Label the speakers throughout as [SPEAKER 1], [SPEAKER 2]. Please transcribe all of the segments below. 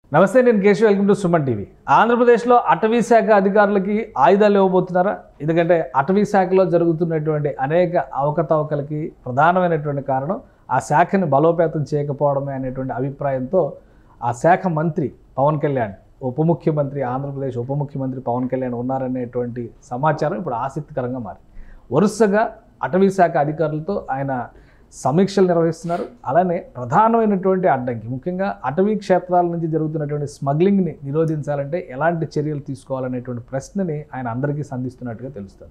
[SPEAKER 1] నమస్తే నేను Keshav welcome to Suman TV ఆంధ్రప్రదేశ్లో అటవీ శాఖ అధికారులకి ఆయుధాలు ఇవ్వబోతున్నారా ఎందుకంటే అటవీ శాఖలో జరుగుతున్నటువంటి అనేక అవకతవకలకి ప్రధానమైనటువంటి కారణం ఆ శాఖని బలోపేతం చేయకపోవడమే అనేటువంటి అభిప్రాయంతో ఆ శాఖ మంత్రి పవన్ కళ్యాణ్ ఉప ముఖ్యమంత్రి ఆంధ్రప్రదేశ్ ఉప ముఖ్యమంత్రి పవన్ కళ్యాణ్ ఉన్నారనేటువంటి సమాచారం ఇప్పుడు ఆసక్తికరంగా మారింది వరుసగా అటవీ శాఖ అధికారులతో ఆయన సమీక్షలు నిర్వహిస్తున్నారు అలానే ప్రధానమైనటువంటి అడ్డంకి ముఖ్యంగా అటవీ క్షేత్రాల నుంచి జరుగుతున్నటువంటి స్మగ్లింగ్ని నిరోధించాలంటే ఎలాంటి చర్యలు తీసుకోవాలనేటువంటి ప్రశ్నని ఆయన అందరికీ సంధిస్తున్నట్టుగా తెలుస్తుంది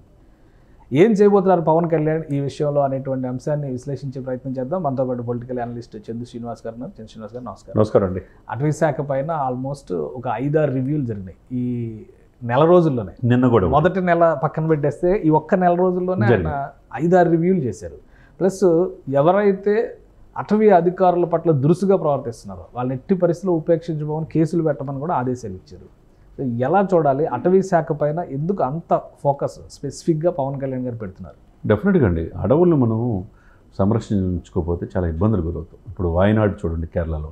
[SPEAKER 1] ఏం చేయబోతున్నారు పవన్ కళ్యాణ్ ఈ విషయంలో అనేటువంటి అంశాన్ని విశ్లేషించే ప్రయత్నం చేద్దాం మనతో పాటు పొలిటికల్ అనలిస్ట్ చందు శ్రీనివాస్ గారు ఉన్నారు. చందు శ్రీనివాస్ గారు నమస్కారం
[SPEAKER 2] నమస్కారం అండి
[SPEAKER 1] అటవీ శాఖ పైన ఆల్మోస్ట్ ఒక ఐదారు రివ్యూలు జరిగినాయి ఈ నెల రోజుల్లోనే
[SPEAKER 2] నిన్న కూడా
[SPEAKER 1] మొదటి నెల పక్కన పెట్టేస్తే ఈ ఒక్క నెల రోజుల్లోనే ఆయన ఐదారు రివ్యూలు చేశారు ప్లస్ ఎవరైతే అటవీ అధికారుల పట్ల దురుసుగా ప్రవర్తిస్తున్నారో వాళ్ళని ఎట్టి పరిస్థితుల్లో ఉపేక్షించబోమని కేసులు పెట్టమని కూడా ఆదేశాలు ఇచ్చారు సో ఎలా చూడాలి అటవీ శాఖ పైన ఎందుకు అంత ఫోకస్ స్పెసిఫిక్గా పవన్ కళ్యాణ్ గారు పెడుతున్నారు
[SPEAKER 2] డెఫినెట్గా అండి అడవులను మనం సంరక్షించుకోకపోతే చాలా ఇబ్బందులు గురవుతాం ఇప్పుడు వాయనాడు చూడండి కేరళలో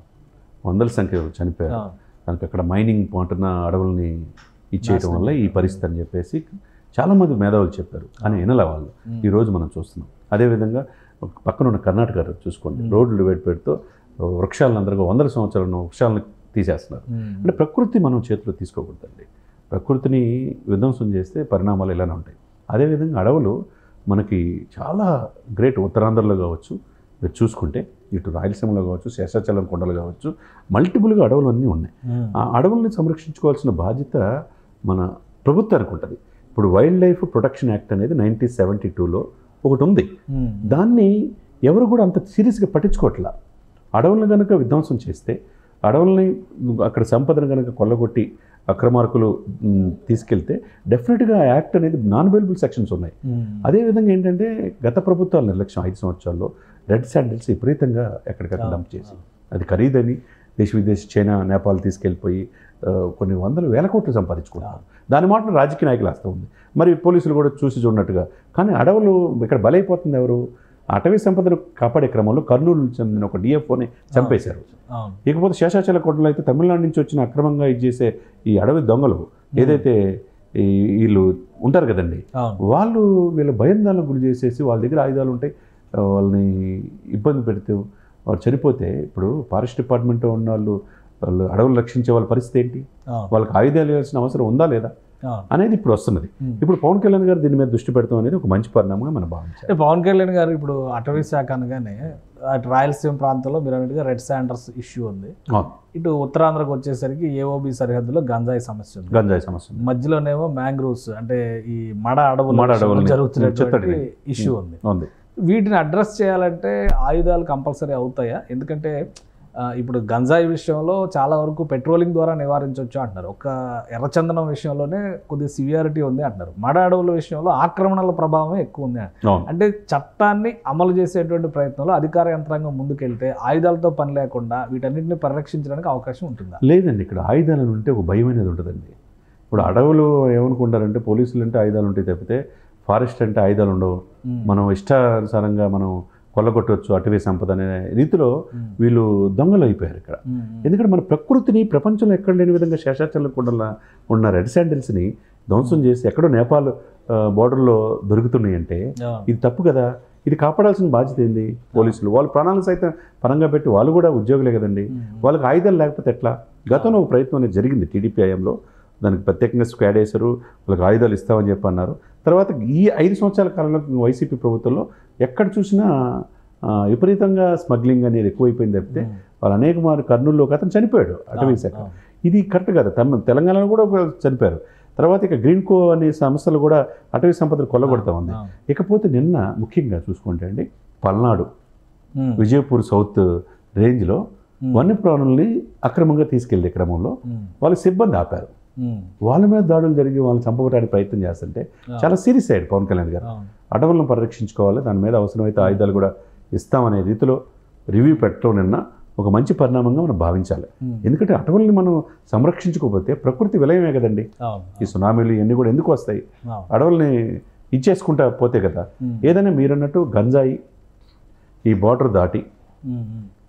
[SPEAKER 2] వందల సంఖ్యలో చనిపోయారు దానికి అక్కడ మైనింగ్ పాటున అడవుల్ని ఇచ్చేయటం వల్ల ఈ పరిస్థితి అని చెప్పేసి చాలామంది మేధావులు చెప్పారు కానీ వినలే వాళ్ళు ఈ రోజు మనం చూస్తున్నాం అదేవిధంగా ఒక పక్కన ఉన్న కర్ణాటక చూసుకోండి రోడ్లు డివైడ్ పెడుతూ వృక్షాలను అందరికీ వందల సంవత్సరాలను వృక్షాలను తీసేస్తున్నారు అంటే ప్రకృతి మనం చేతిలో తీసుకోకూడదండి ప్రకృతిని విధ్వంసం చేస్తే పరిణామాలు ఇలానే ఉంటాయి అదేవిధంగా అడవులు మనకి చాలా గ్రేట్ ఉత్తరాంధ్రలో కావచ్చు మీరు చూసుకుంటే ఇటు రాయలసీమలో కావచ్చు శేషాచలం కొండలు కావచ్చు మల్టిపుల్గా అడవులు అన్నీ ఉన్నాయి ఆ అడవుల్ని సంరక్షించుకోవాల్సిన బాధ్యత మన ప్రభుత్వానికి ఉంటుంది ఇప్పుడు వైల్డ్ లైఫ్ ప్రొటెక్షన్ యాక్ట్ అనేది నైన్టీన్ సెవెంటీ టూలో ఒకటి ఉంది దాన్ని ఎవరు కూడా అంత సీరియస్గా పట్టించుకోవట్లా అడవులను కనుక విధ్వంసం చేస్తే అడవుల్ని అక్కడ సంపదను కనుక కొల్లగొట్టి అక్రమార్కులు మ్, తీసుకెళ్తే డెఫినెట్గా ఆ యాక్ట్ అనేది నాన్ అవైలబుల్ సెక్షన్స్ ఉన్నాయి అదేవిధంగా ఏంటంటే గత ప్రభుత్వాల నిర్లక్ష్యం ఐదు సంవత్సరాల్లో రెడ్ శాండిల్స్ విపరీతంగా ఎక్కడికక్కడ డంప్ చేసి అది ఖరీదని దేశ విదేశీ చైనా నేపాల్ తీసుకెళ్ళిపోయి ఆ, కొన్ని వందల వేల కోట్లు సంపాదించుకుంటారు దాని మాట రాజకీయ నాయకులు వస్తూ ఉంది మరి పోలీసులు కూడా చూసి చూడనట్టుగా కానీ అడవులు ఇక్కడ బలైపోతుంది ఎవరు అటవీ సంపదను కాపాడే క్రమంలో కర్నూలు చెందిన ఒక డిఎఫ్ఓని చంపేశారు
[SPEAKER 1] అవును
[SPEAKER 2] ఇకపోతే శేషాచల కొండలో అయితే తమిళనాడు నుంచి వచ్చిన అక్రమంగా ఇది చేసే ఈ అడవి దొంగలు ఏదైతే ఈ వీళ్ళు ఉంటారు కదండి
[SPEAKER 1] అవును
[SPEAKER 2] వాళ్ళు వీళ్ళ భయందాలకు గురి చేసేసి వాళ్ళ దగ్గర ఆయుధాలు ఉంటాయి ఆ, వాళ్ళని ఇబ్బంది పెడితే వాళ్ళు చనిపోతే ఇప్పుడు ఫారెస్ట్ డిపార్ట్మెంట్లో ఉన్న వాళ్ళు వాళ్ళు అడవులు రక్షించే వాళ్ళ పరిస్థితి ఏంటి
[SPEAKER 1] అవును
[SPEAKER 2] వాళ్ళకి ఆయుధాలు ఇవ్వాల్సిన అవసరం ఉందా లేదా
[SPEAKER 1] అవును
[SPEAKER 2] అనేది ఇప్పుడు వస్తున్నది
[SPEAKER 1] Hmm.
[SPEAKER 2] ఇప్పుడు పవన్ కళ్యాణ్ గారు దీని మీద దృష్టి పెడతాం అనేది ఒక మంచి పరిణామంగా మనం భావించాలి
[SPEAKER 1] అంటే పవన్ కళ్యాణ్ గారు ఇప్పుడు అటవీ శాఖ అనగానే అటు రాయలసీమ ప్రాంతంలో మీరు అన్నట్టుగా రెడ్ శాండర్స్ ఇష్యూ ఉంది
[SPEAKER 2] అవును.
[SPEAKER 1] ఇటు ఉత్తరాంధ్రకు వచ్చేసరికి ఏఓబి సరిహద్దులో గంజాయి సమస్య ఉంది
[SPEAKER 2] గంజాయి సమస్య ఉంది.
[SPEAKER 1] మధ్యలోనేమో మ్యాంగ్రూవ్స్ అంటే ఈ మడ అడవులు
[SPEAKER 2] మడ అడవుల్ని
[SPEAKER 1] జరుగుతున్నటువంటి
[SPEAKER 2] చెత్తడిని.
[SPEAKER 1] ఇష్యూ ఉంది
[SPEAKER 2] ఉంది
[SPEAKER 1] వీటిని అడ్రస్ చేయాలంటే ఆయుధాలు కంపల్సరీ అవుతాయా ఎందుకంటే ఆ, ఇప్పుడు గంజాయి విషయంలో చాలా వరకు పెట్రోలింగ్ ద్వారా నివారించవచ్చు అంటున్నారు ఒక ఎర్రచందనం విషయంలోనే కొద్దిగా సివియారిటీ ఉంది అంటున్నారు మడ అడవుల విషయంలో ఆక్రమణల ప్రభావం ఎక్కువ ఉంది అంటున్నారు.
[SPEAKER 2] అవును
[SPEAKER 1] అంటే చట్టాన్ని అమలు చేసేటువంటి ప్రయత్నంలో అధికార యంత్రాంగం ముందుకెళ్తే ఆయుధాలతో పని లేకుండా వీటన్నిటిని పరిరక్షించడానికి అవకాశం ఉంటుందా
[SPEAKER 2] లేదండి ఇక్కడ ఆయుధాలు ఉంటే ఒక భయం అనేది ఉంటుందండి ఇప్పుడు అడవులు ఏమనుకుంటారంటే పోలీసులు అంటే ఆయుధాలు ఉంటాయి తప్పితే ఫారెస్ట్ అంటే ఆయుధాలు ఉండవు మనం ఇష్టానుసారంగా మనం కొల్లగొట్టవచ్చు అటవీ సంపద అనే రీతిలో వీళ్ళు దొంగలు అయిపోయారు ఇక్కడ ఎందుకంటే మన ప్రకృతిని ప్రపంచంలో ఎక్కడ లేని విధంగా శేషాచలం కొండల ఉన్న రెడ్ శాండిల్స్ని ధ్వంసం చేసి ఎక్కడో నేపాల్ బార్డర్లో దొరుకుతున్నాయి అంటే ఇది తప్పు కదా ఇది కాపాడాల్సిన బాధ్యత ఏంది పోలీసులు వాళ్ళు ప్రాణాలు సైతం పరంగా పెట్టి వాళ్ళు కూడా ఉద్యోగులే కదండి వాళ్ళకి ఆయుధాలు లేకపోతే ఎట్లా గతంలో ఒక ప్రయత్నం అనేది జరిగింది టీడీపీ హయాంలో దానికి ప్రత్యేకంగా స్క్వాడ్ వేశారు వాళ్ళకి ఆయుధాలు ఇస్తామని చెప్పి అన్నారు తర్వాత ఈ ఐదు సంవత్సరాల కాలంలో వైసీపీ ప్రభుత్వంలో ఎక్కడ చూసినా ఆ, విపరీతంగా స్మగ్లింగ్ అనేది ఎక్కువైపోయింది తప్పితే వాళ్ళు అనేక మారు కర్నూలులో ఒక అతను చనిపోయాడు అటవీ శాఖ ఇది కరెక్ట్ కాదు తమ తెలంగాణలో కూడా ఒక చనిపోయారు తర్వాత ఇక గ్రీన్ కో అనే సంస్థలు కూడా అటవీ సంపదను కొల్లగొడతా ఉంది ఇకపోతే నిన్న ముఖ్యంగా చూసుకుంటే అండి పల్నాడు విజయపూర్ సౌత్ రేంజ్లో వన్యప్రాణుల్ని అక్రమంగా తీసుకెళ్లే క్రమంలో వాళ్ళ సిబ్బంది ఆపారు వాళ్ళ మీద దాడులు జరిగి వాళ్ళని చంపబడడానికి ప్రయత్నం చేస్తుంటే చాలా సీరియస్ అయ్యాడు పవన్ కళ్యాణ్ గారు అడవులను పరిరక్షించుకోవాలి దాని మీద అవసరమైతే ఆయుధాలు కూడా ఇస్తామనే రీతిలో రివ్యూ పెట్టడం నిన్న ఒక మంచి పరిణామంగా మనం భావించాలి ఎందుకంటే అటవుల్ని మనం సంరక్షించుకోకపోతే ప్రకృతి విలయమే కదండి ఈ సునామీలు ఇవన్నీ కూడా ఎందుకు వస్తాయి అడవుల్ని ఇచ్చేసుకుంటా పోతే కదా ఏదైనా మీరన్నట్టు గంజాయి ఈ బార్డర్ దాటి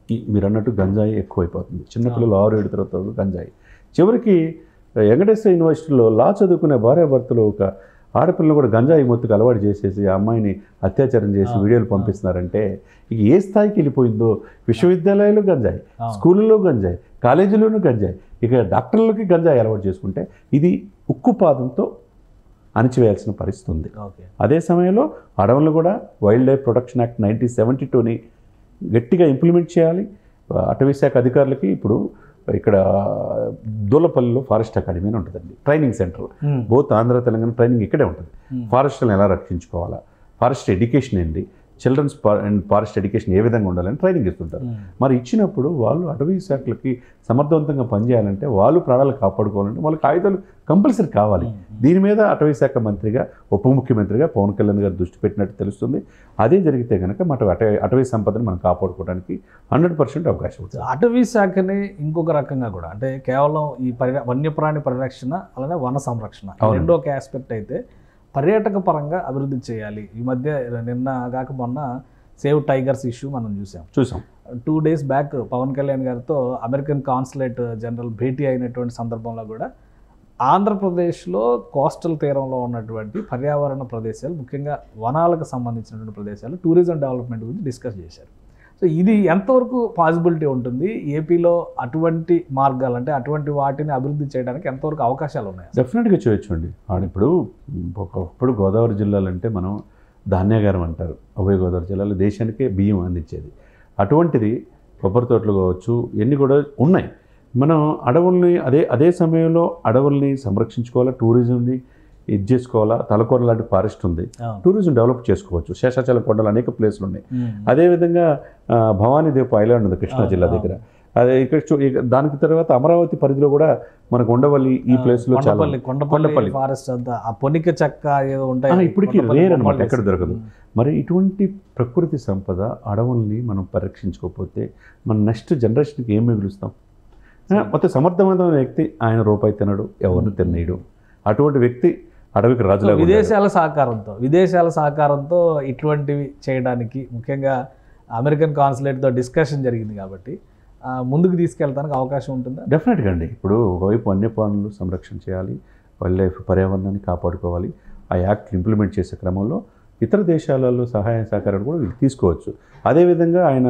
[SPEAKER 2] ఈ మీరు అన్నట్టు గంజాయి ఎక్కువైపోతుంది చిన్నపిల్లలు ఆరు ఏడు తర్వాత గంజాయి చివరికి వెంకటేశ్వర యూనివర్సిటీలో లా చదువుకునే భార్యాభర్తలు ఒక ఆడపిల్లను కూడా గంజాయి మొత్తుకు అలవాటు చేసేసి ఆ అమ్మాయిని అత్యాచారం చేసి వీడియోలు పంపిస్తున్నారంటే ఇక ఏ స్థాయికి వెళ్ళిపోయిందో విశ్వవిద్యాలయాలు గంజాయి
[SPEAKER 1] అవును.
[SPEAKER 2] స్కూళ్ళలో గంజాయి కాలేజీలోనూ గంజాయి ఇక డాక్టర్లకి గంజాయి అలవాటు చేసుకుంటే ఇది ఉక్కుపాదంతో అణిచివేయాల్సిన పరిస్థితి ఉంది
[SPEAKER 1] ఓకే
[SPEAKER 2] అదే సమయంలో అడవులను కూడా wild life protection act nineteen seventy టూని గట్టిగా ఇంప్లిమెంట్ చేయాలి అటవీ శాఖ అధికారులకి ఇప్పుడు ఇక్కడ దూలపల్లిలో ఫారెస్ట్ అకాడమీ అని ఉంటుందండి training centre
[SPEAKER 1] Hmm.
[SPEAKER 2] Both Andhra Telangana training ఇక్కడే ఉంటుంది
[SPEAKER 1] Hmm.
[SPEAKER 2] ఫారెస్ట్లను ఎలా రక్షించుకోవాలా ఫారెస్ట్ ఎడ్యుకేషన్ ఏంటి చిల్డ్రన్స్ అండ్ ఫారెస్ట్ ఎడ్యుకేషన్ ఏ విధంగా ఉండాలని ట్రైనింగ్ ఇస్తుంటారు
[SPEAKER 1] Hmm.
[SPEAKER 2] మరి ఇచ్చినప్పుడు వాళ్ళు అటవీ శాఖలకి సమర్థవంతంగా పనిచేయాలంటే వాళ్ళు ప్రాణాలు కాపాడుకోవాలంటే వాళ్ళకి ఆయుధాలు కంపల్సరీ కావాలి దీని మీద అటవీ శాఖ మంత్రిగా ఉప ముఖ్యమంత్రిగా పవన్ కళ్యాణ్ గారు దృష్టి పెట్టినట్టు తెలుస్తుంది అదే జరిగితే కనుక మన అటవీ అటవీ సంపదను మనం కాపాడుకోవడానికి హండ్రెడ్ పర్సెంట్ అవకాశం ఉంటుంది
[SPEAKER 1] అటవీ శాఖని ఇంకొక రకంగా కూడా అంటే కేవలం ఈ పరి వన్యప్రాణి పరిరక్షణ అలానే వన సంరక్షణ ఈ
[SPEAKER 2] అవునండి.
[SPEAKER 1] రెండో ఒక ఆస్పెక్ట్ అయితే పర్యాటక పరంగా అభివృద్ధి చేయాలి ఈ మధ్య నిన్న కాక మొన్న సేవ్ టైగర్స్ ఇష్యూ మనం చూసాం
[SPEAKER 2] చూసాం
[SPEAKER 1] two days back Pawan Kalyan గారితో అమెరికన్ కాన్సులేట్ జనరల్ భేటీ అయినటువంటి సందర్భంలో కూడా ఆంధ్రప్రదేశ్లో కోస్టల్ తీరంలో ఉన్నటువంటి పర్యావరణ ప్రదేశాలు ముఖ్యంగా వనాలకు సంబంధించినటువంటి ప్రదేశాలు టూరిజం డెవలప్మెంట్ గురించి డిస్కస్ చేశారు సో ఇది ఎంతవరకు పాసిబిలిటీ ఉంటుంది ఏపీలో అటువంటి మార్గాలు అంటే అటువంటి వాటిని అభివృద్ధి చేయడానికి ఎంతవరకు అవకాశాలు ఉన్నాయి
[SPEAKER 2] డెఫినెట్గా చేయొచ్చు అండి ఆడ ఇప్పుడు ఒకప్పుడు గోదావరి జిల్లాలు అంటే మనం ధాన్యాగారం అంటారు ఉభయ గోదావరి జిల్లాలో దేశానికే బియ్యం అందించేది అటువంటిది కొబ్బరి తోటలు కావచ్చు ఇవన్నీ కూడా ఉన్నాయి మనం అడవుల్ని అదే అదే సమయంలో అడవుల్ని సంరక్షించుకోవాలా టూరిజంని ఇది చేసుకోవాలా తలకొర లాంటి ఫారెస్ట్ ఉంది టూరిజం డెవలప్ చేసుకోవచ్చు శేషాచలం కొండలు అనేక ప్లేస్లు ఉన్నాయి అదేవిధంగా ఆ, భవానీ దీప ఐలాండ్ ఉంది కృష్ణా
[SPEAKER 1] అవును,
[SPEAKER 2] జిల్లా దగ్గర అదే ఇక్కడ చూ- ఇక దానికి తర్వాత అమరావతి పరిధిలో కూడా మనకు ఉండవల్లి ఈ ప్లేస్లో చాలా
[SPEAKER 1] కొండపల్లి కొండపల్లి
[SPEAKER 2] కొండపల్లి.
[SPEAKER 1] ఫారెస్ట్ అంతా ఆ పొనిక చెక్క ఏదో ఉంటాయి
[SPEAKER 2] ఆ, ఇప్పటికీ
[SPEAKER 1] కొండపల్లి
[SPEAKER 2] రేర్ అనమాట
[SPEAKER 1] బొమ్మలు
[SPEAKER 2] ఎక్కడ
[SPEAKER 1] వేసి.
[SPEAKER 2] దొరకదు మరి ఇటువంటి ప్రకృతి సంపద అడవుల్ని మనం పరిరక్షించుకోకపోతే మన నెక్స్ట్ జనరేషన్కి ఏం మిగులుస్తాం ఆ, మొత్తం సమర్థవంతమైన వ్యక్తి ఆయన రూపాయి తినడు ఎవరిని తినేయడు అటువంటి వ్యక్తి అడవికి
[SPEAKER 1] సో
[SPEAKER 2] రాజులాగా ఉండాలి.
[SPEAKER 1] విదేశాల సహకారంతో విదేశాల సహకారంతో ఇటువంటివి చేయడానికి ముఖ్యంగా అమెరికన్ కాన్సులేట్తో డిస్కషన్ జరిగింది కాబట్టి ఆ, ముందుకు తీసుకెళ్ళడానికి అవకాశం ఉంటుందా
[SPEAKER 2] డెఫినెట్గా అండి ఇప్పుడు ఒకవైపు వన్యప్రాణులు సంరక్షణ చేయాలి వైల్డ్ లైఫ్ పర్యావరణాన్ని కాపాడుకోవాలి ఆ యాక్ట్ ఇంప్లిమెంట్ చేసే క్రమంలో ఇతర దేశాలలో సహాయ సహకారాలు కూడా వీళ్ళు తీసుకోవచ్చు అదేవిధంగా ఆయన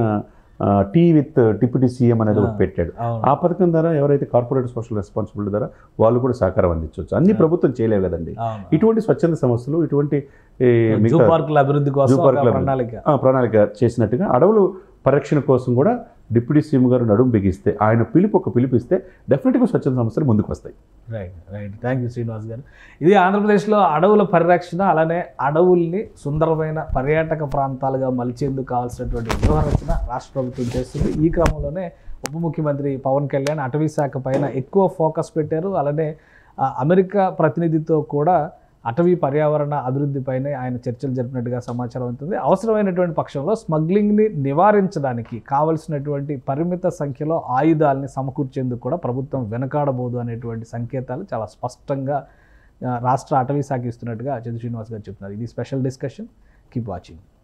[SPEAKER 2] టీ విత్ డిప్యూటీ సీఎం అనేది ఒకటి పెట్టాడు
[SPEAKER 1] అవును
[SPEAKER 2] ఆ పథకం ద్వారా ఎవరైతే కార్పొరేట్ సోషల్ రెస్పాన్సిబిలిటీ ద్వారా వాళ్ళు కూడా సహకారం అందించవచ్చు అన్ని ప్రభుత్వం చేయలేవు కదండి
[SPEAKER 1] అవును
[SPEAKER 2] ఇటువంటి స్వచ్ఛంద సంస్థలు ఇటువంటి ఈ,
[SPEAKER 1] జూ
[SPEAKER 2] మిగతా
[SPEAKER 1] పార్కుల అభివృద్ధి కోసం
[SPEAKER 2] జూ పార్కుల
[SPEAKER 1] ఒక
[SPEAKER 2] అభివృద్ధి.
[SPEAKER 1] ప్రణాళిక
[SPEAKER 2] ఆ, ప్రణాళిక చేసినట్టుగా అడవులు పరిరక్షణ కోసం కూడా డిప్యూటీ సీఎం గారు నడుము బిగిస్తే ఆయన పిలుపు ఒక పిలిపిస్తే డెఫినెట్గా స్వచ్ఛంద సంస్థలు ముందుకు వస్తాయి
[SPEAKER 1] right right thank you Srinivas garu ఇది ఆంధ్రప్రదేశ్లో అడవుల పరిరక్షణ అలానే అడవుల్ని సుందరమైన పర్యాటక ప్రాంతాలుగా మలిచేందుకు కావాల్సినటువంటి వ్యూహరచన రాష్ట్ర ప్రభుత్వం చేస్తుంది ఈ క్రమంలోనే ఉప ముఖ్యమంత్రి పవన్ కళ్యాణ్ అటవీ శాఖ పైన ఎక్కువ ఫోకస్ పెట్టారు అలానే ఆ, అమెరికా ప్రతినిధితో కూడా అటవీ పర్యావరణ అభివృద్ధిపైనే ఆయన చర్చలు జరిపినట్టుగా సమాచారం అవుతుంది అవసరమైనటువంటి పక్షంలో స్మగ్లింగ్ని నివారించడానికి కావలసినటువంటి పరిమిత సంఖ్యలో ఆయుధాలని సమకూర్చేందుకు కూడా ప్రభుత్వం వెనకాడబోదు అనేటువంటి సంకేతాలు చాలా స్పష్టంగా ఆ, రాష్ట్ర అటవీ శాఖ ఇస్తున్నట్టుగా చంద్ర శ్రీనివాస్ గారు చెప్తున్నారు ఇది స్పెషల్ డిస్కషన్ కీప్ వాచింగ్